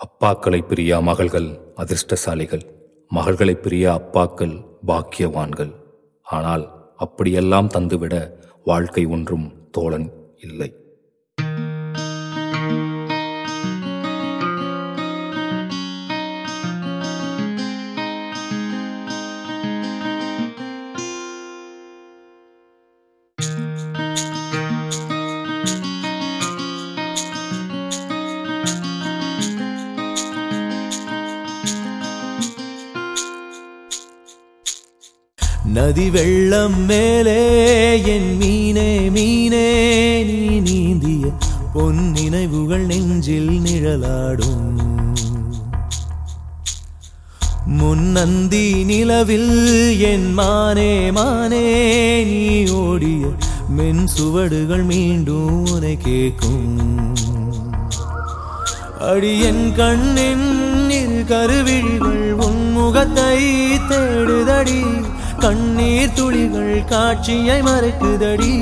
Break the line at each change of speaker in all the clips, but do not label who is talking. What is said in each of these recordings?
அப்பாக்களை பிரியா மகள்கள் அதிர்ஷ்டசாலிகள் மகள்களை பிரியா அப்பாக்கள் பாக்கியவான்கள் ஆனால் அப்படியெல்லாம் தந்துவிட வாழ்க்கை ஒன்றும் தோழன் இல்லை
நதி வெள்ளம் மேலே என் மீனே மீனே நீ நீந்திய பொன் நினைவுகள் நெஞ்சில் நிழலாடும் முன்னந்தி நிலவில் என் மானே மானே நீ ஓடிய மென் சுவடுகள் மீண்டும் உனை கேட்கும் அடியன் கண்ணின் இரு கருவிழிகள் உன் முகத்தை தேடுதடி கண்ணீர் துளிகள் காட்சியை மறைக்குதடி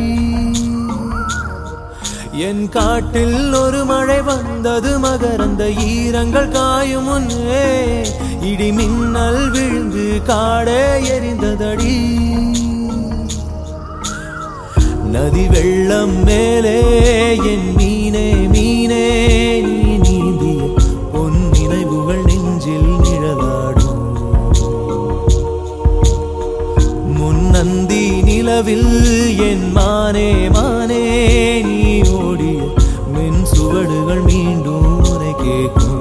என் காட்டில் ஒரு மழை வந்தது மகரந்த ஈரங்கள் காயும் முன்னே இடி மின்னல் விழுந்து காடே எரிந்ததடி நதி வெள்ளம் மேலே என் மீனே மீனே நீ நீந்திய பொன் நினைவுகள் நெஞ்சில் நிழலாடும் முன்னந்தி நிலவில் என் மானே மானே நீ ஓடிய மென் சுவடுகள் மீண்டும் உனை கேட்கும்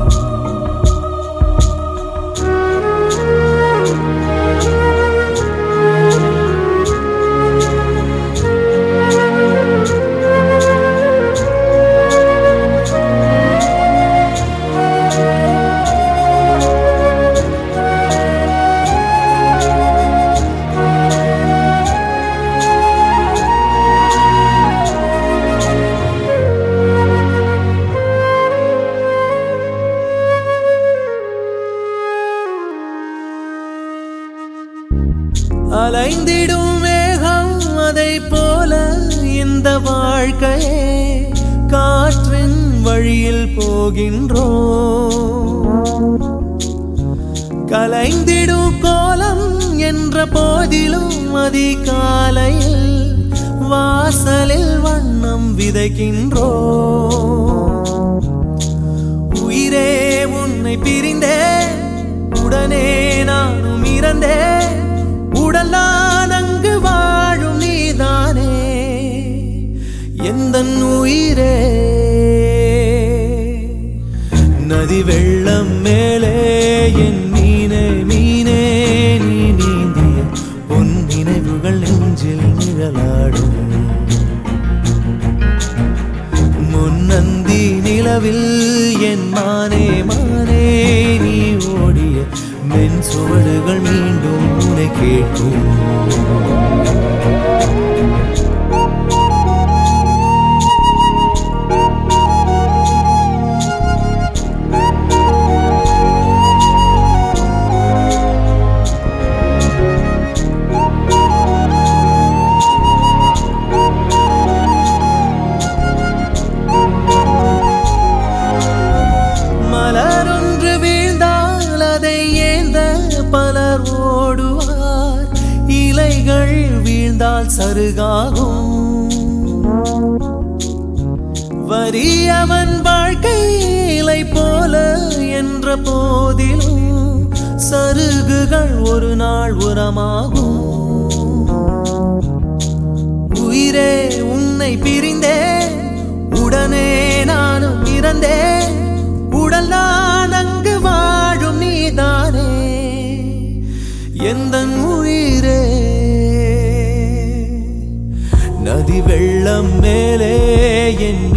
அலைந்திடும் மேகம் அதை போல இந்த வாழ்க்கையே காற்றின் வழியில் போகின்றோம் கலைந்திடும் கோலம் என்ற போதிலும் அதிகாலையில் வாசலில் வண்ணம் விதைக்கின்றோம் உயிரே உன்னை பிரிந்தேன் உடனே நானும் இறந்தேன் உடலான் அங்கு வாழும் நீதானே எந்த உயிரே நதி வெள்ளம் மேலே என் மீனே மீனே நீ நீந்திய உன் நினைவுகள் நெஞ்சில் நிழலாடும் முன்னந்தி நிலவில் என் மானே மானே நீ ஓடிய மென் சுவடுகள் மீண்டும் உனை கேட்கும் மலரொன்று வீழ்ந்தால் அதை ஏந்த பலர் ஓடுவார் இலைகள் வீழ்ந்தால் சருகாகும் வறியவன் வாழ்க்கை இலை போல என்ற போதிலும் சருகுகள் ஒரு நாள் உரமாகும் உயிரே உன்னை பிரிந்தேன் உடனே நானும் இறந்தேன் உடல் நான் அங்கு வாழும் நீதானே எந்த உயிரே நதி வெள்ளம் மேலே என்